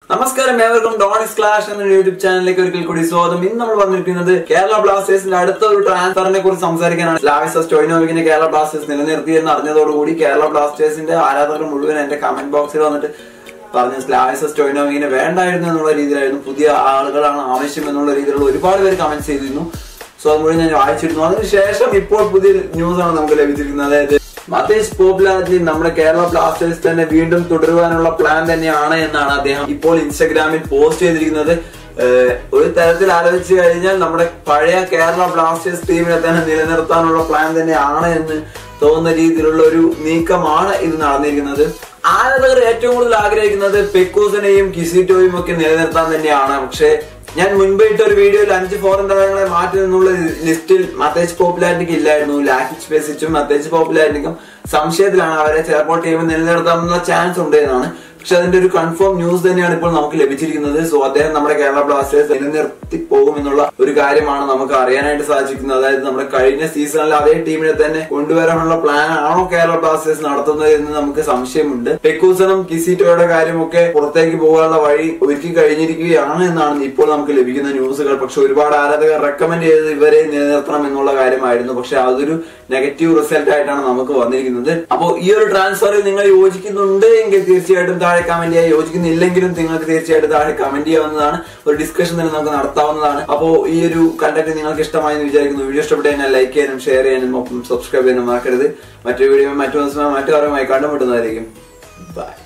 നമസ്കാരം ഏവർക്കും ഡോണിസ് ക്ലാഷ് എന്ന യൂട്യൂബ് ചാനലിലേക്ക് ഒരിക്കൽ കൂടി സ്വാഗതം ഇന്ന് നമ്മൾ വന്നിരിക്കുന്നത് കേരള ബ്ലാസ്റ്റേഴ്സിന്റെ അടുത്ത ഒരു ട്രാൻസ്ഫറിനെ കുറിച്ച് സംസാരിക്കാനാണ് ലാവിസ സ്റ്റോയിനോവിക്കിനെ കേരള ബ്ലാസ്റ്റേഴ്സ് നിലനിർത്തി എന്ന് അറിഞ്ഞതോടുകൂടി കേരള ബ്ലാസ്റ്റേഴ്സിന്റെ ആരാധകർ മുഴുവൻ എന്റെ കമന്റ് ബോക്സിൽ വന്നിട്ട് പറഞ്ഞു സ്ലാവിസ സ്റ്റോയിനോവിക്കിനെ വേണ്ടായിരുന്നു എന്നുള്ള രീതിയിലായിരുന്നു പുതിയ ആളുകളാണ് ആവശ്യം എന്നുള്ള രീതിയിലുള്ള ഒരുപാട് പേര് കമന്റ് ചെയ്തിരുന്നു സോ അത് മുഴുവൻ ഞാൻ വായിച്ചിരുന്നു അതിനുശേഷം ഇപ്പോൾ പുതിയ ന്യൂസ് ആണ് നമുക്ക് ലഭിച്ചിരിക്കുന്നത് അതായത് മതേഷ് പോപ്പുലാരിറ്റി നമ്മുടെ കേരള ബ്ലാസ്റ്റേഴ്സ് തന്നെ വീണ്ടും തുടരുവാനുള്ള പ്ലാൻ തന്നെയാണ് എന്നാണ് അദ്ദേഹം ഇപ്പോൾ ഇൻസ്റ്റഗ്രാമിൽ പോസ്റ്റ് ചെയ്തിരിക്കുന്നത് ഏഹ് ഒരു തരത്തിൽ ആലോചിച്ച് കഴിഞ്ഞാൽ നമ്മുടെ പഴയ കേരള ബ്ലാസ്റ്റേഴ്സ് ടീമിനെ തന്നെ നിലനിർത്താനുള്ള പ്ലാൻ തന്നെയാണ് എന്ന് തോന്നുന്ന രീതിയിലുള്ള ഒരു നീക്കമാണ് ഇത് നടന്നിരിക്കുന്നത് ആരാധകർ ഏറ്റവും കൂടുതൽ ആഗ്രഹിക്കുന്നത് പെക്കൂസിനെയും കിസിറ്റോയും ഒക്കെ നിലനിർത്താൻ തന്നെയാണ് പക്ഷേ ഞാൻ മുൻപ് ഇട്ട ഒരു വീഡിയോയിൽ അഞ്ച് ഫോറിൻ താരങ്ങളെ മാറ്റി നിന്നുള്ള ലിസ്റ്റിൽ മത്തേജ് പോപ്പുലാരിറ്റിക്ക് ഇല്ലായിരുന്നു ലാക്കിച്ച് സ്പേസിച്ചും മത്തേജ് പോപ്പുലാരിറ്റിക്കും സംശയത്തിലാണ് അവരെ ചിലപ്പോൾ ടീമിൽ നിലനിർത്താനുള്ള ചാൻസ് ഉണ്ട് എന്നാണ് പക്ഷെ അതിന്റെ ഒരു കൺഫേം ന്യൂസ് തന്നെയാണ് ഇപ്പോൾ നമുക്ക് ലഭിച്ചിരിക്കുന്നത് സോ അദ്ദേഹം നമ്മുടെ കേരള ബ്ലാസ്റ്റേഴ്സ് നിലനിർത്തി പോകും എന്നുള്ള ഒരു കാര്യമാണ് നമുക്ക് അറിയാനായിട്ട് സാധിക്കുന്നത് അതായത് നമ്മുടെ കഴിഞ്ഞ സീസണിൽ അതേ ടീമിനെ തന്നെ കൊണ്ടുവരാനുള്ള പ്ലാൻ ആണോ കേരള ബ്ലാസ്റ്റേഴ്സ് നടത്തുന്നത് എന്ന് നമുക്ക് സംശയമുണ്ട് പെക്കൂസനും കിസിറ്റോയുടെ കാര്യമൊക്കെ പുറത്തേക്ക് പോകാനുള്ള വഴി ഒരുക്കി കഴിഞ്ഞിരിക്കുകയാണ് എന്നാണ് ഇപ്പോൾ നമുക്ക് ലഭിക്കുന്ന ന്യൂസുകൾ പക്ഷെ ഒരുപാട് ആരാധകർ റെക്കമെൻഡ് ചെയ്തത് ഇവരെ നിലനിർത്തണം എന്നുള്ള കാര്യമായിരുന്നു പക്ഷെ അതൊരു നെഗറ്റീവ് റിസൾട്ട് ആയിട്ടാണ് നമുക്ക് വന്നിരിക്കുന്നത് അപ്പോൾ ഈ ഒരു ട്രാൻസ്ഫറിൽ നിങ്ങൾ യോജിക്കുന്നുണ്ട് എങ്കിൽ തീർച്ചയായിട്ടും താഴെ കമന്റ് ചെയ്യുക യോജിക്കുന്നില്ലെങ്കിലും നിങ്ങൾക്ക് തീർച്ചയായിട്ടും താഴെ കമന്റ് ചെയ്യാവുന്നതാണ് ഒരു ഡിസ്കഷൻ തന്നെ നമുക്ക് നടത്താവുന്നതാണ് അപ്പോൾ ഈ ഒരു കണ്ടന്റ് നിങ്ങൾക്ക് ഇഷ്ടമായി എന്ന് വിചാരിക്കുന്നു വീഡിയോ ഇഷ്ടപ്പെട്ട് കഴിഞ്ഞാൽ ലൈക്ക് ചെയ്യാനും ഷെയർ ചെയ്യാനും ഒപ്പം സബ്സ്ക്രൈബ് ചെയ്യാനും മറക്കരുത് മറ്റൊരു വീഡിയോ മറ്റു ദിവസം മറ്റു കാര്യമായി കണ്ടുമുട്ടുന്നതായിരിക്കും ബൈ